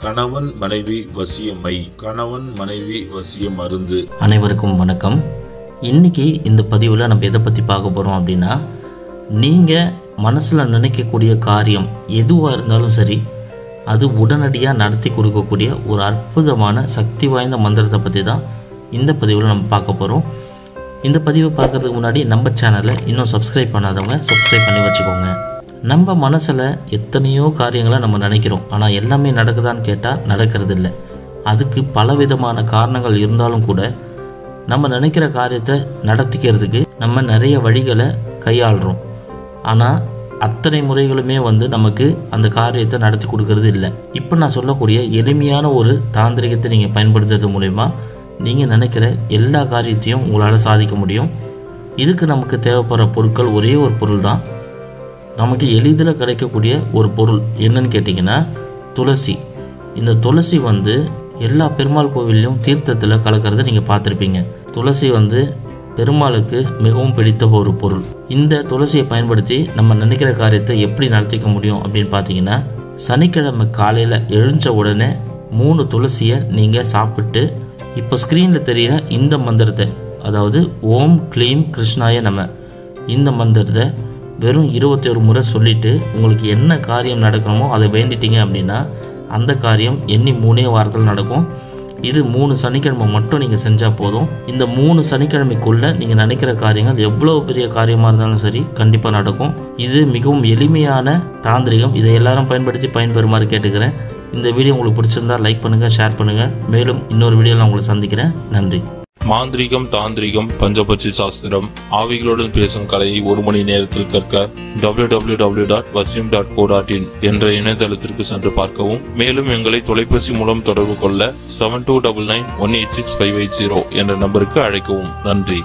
கணவன் மனைவி வசியமை கணவன் மனைவி வசிய மருந்து அனைவருக்கும் வணக்கம் இன்னைக்கு இந்த பதிவில் நம்ம எதை பற்றி பார்க்க போகிறோம் அப்படின்னா நீங்கள் மனசில் நினைக்கக்கூடிய காரியம் எதுவாக இருந்தாலும் சரி அது உடனடியாக நடத்தி கொடுக்கக்கூடிய ஒரு அற்புதமான சக்தி வாய்ந்த மந்திரத்தை பற்றி தான் இந்த பதிவில் நம்ம பார்க்க போகிறோம் இந்த பதிவை பார்க்கறதுக்கு முன்னாடி நம்ம சேனலை இன்னும் சப்ஸ்கிரைப் பண்ணாதவங்க சப்ஸ்கிரைப் பண்ணி வச்சுக்கோங்க நம்ம மனசில் எத்தனையோ காரியங்களை நம்ம நினைக்கிறோம் ஆனால் எல்லாமே நடக்குதான்னு கேட்டால் நடக்கிறது இல்லை அதுக்கு பலவிதமான காரணங்கள் இருந்தாலும் கூட நம்ம நினைக்கிற காரியத்தை நடத்திக்கிறதுக்கு நம்ம நிறைய வழிகளை கையாளுறோம் ஆனால் அத்தனை முறைகளுமே வந்து நமக்கு அந்த காரியத்தை நடத்தி கொடுக்கறது இல்லை இப்போ நான் சொல்லக்கூடிய எளிமையான ஒரு தாந்திரிகத்தை நீங்கள் பயன்படுத்துறது மூலயமா நீங்கள் நினைக்கிற எல்லா காரியத்தையும் உங்களால் சாதிக்க முடியும் இதுக்கு நமக்கு தேவைப்படுற பொருட்கள் ஒரே ஒரு பொருள் தான் நமக்கு எளிதில் கிடைக்கக்கூடிய ஒரு பொருள் என்னன்னு கேட்டிங்கன்னா துளசி இந்த துளசி வந்து எல்லா பெருமாள் கோவில்லையும் தீர்த்தத்தில் கலக்கிறத நீங்கள் பார்த்துருப்பீங்க துளசி வந்து பெருமாளுக்கு மிகவும் பிடித்த ஒரு பொருள் இந்த துளசியை பயன்படுத்தி நம்ம நினைக்கிற காரியத்தை எப்படி நடத்திக்க முடியும் அப்படின்னு பார்த்தீங்கன்னா சனிக்கிழமை காலையில் எழுந்த உடனே மூணு துளசியை நீங்கள் சாப்பிட்டு இப்போ ஸ்க்ரீனில் தெரிகிற இந்த மந்திரத்தை அதாவது ஓம் க்ளீம் கிருஷ்ணாய நம இந்த மந்திரத்தை வெறும் இருபத்தி ஒரு முறை சொல்லிட்டு உங்களுக்கு என்ன காரியம் நடக்கணுமோ அதை வேண்டிட்டீங்க அப்படின்னா அந்த காரியம் எண்ணி மூணே வாரத்தில் நடக்கும் இது மூணு சனிக்கிழமை மட்டும் நீங்கள் செஞ்சால் போதும் இந்த மூணு சனிக்கிழமைக்குள்ளே நீங்கள் நினைக்கிற காரியங்கள் எவ்வளோ பெரிய காரியமாக இருந்தாலும் சரி கண்டிப்பாக நடக்கும் இது மிகவும் எளிமையான தாந்திரிகம் இதை எல்லாரும் பயன்படுத்தி பயன்பெறுமாறு கேட்டுக்கிறேன் இந்த வீடியோ உங்களுக்கு பிடிச்சிருந்தா லைக் பண்ணுங்கள் ஷேர் பண்ணுங்கள் மேலும் இன்னொரு வீடியோவில் நான் உங்களை சந்திக்கிறேன் நன்றி மாந்திரிகம் தாந்திரிகம் பஞ்சபட்சி சாஸ்திரம் ஆவிகளுடன் பேசும் கலையை ஒரு மணி நேரத்தில் கற்க www.vasim.co.in டாட் வசியம் டாட் கோ டாட் இன் என்ற இணையதளத்திற்கு சென்று பார்க்கவும் மேலும் எங்களை தொலைபேசி மூலம் தொடர்பு கொள்ள seven two double nine one eight six five eight zero என்ற நம்பருக்கு அழைக்கவும் நன்றி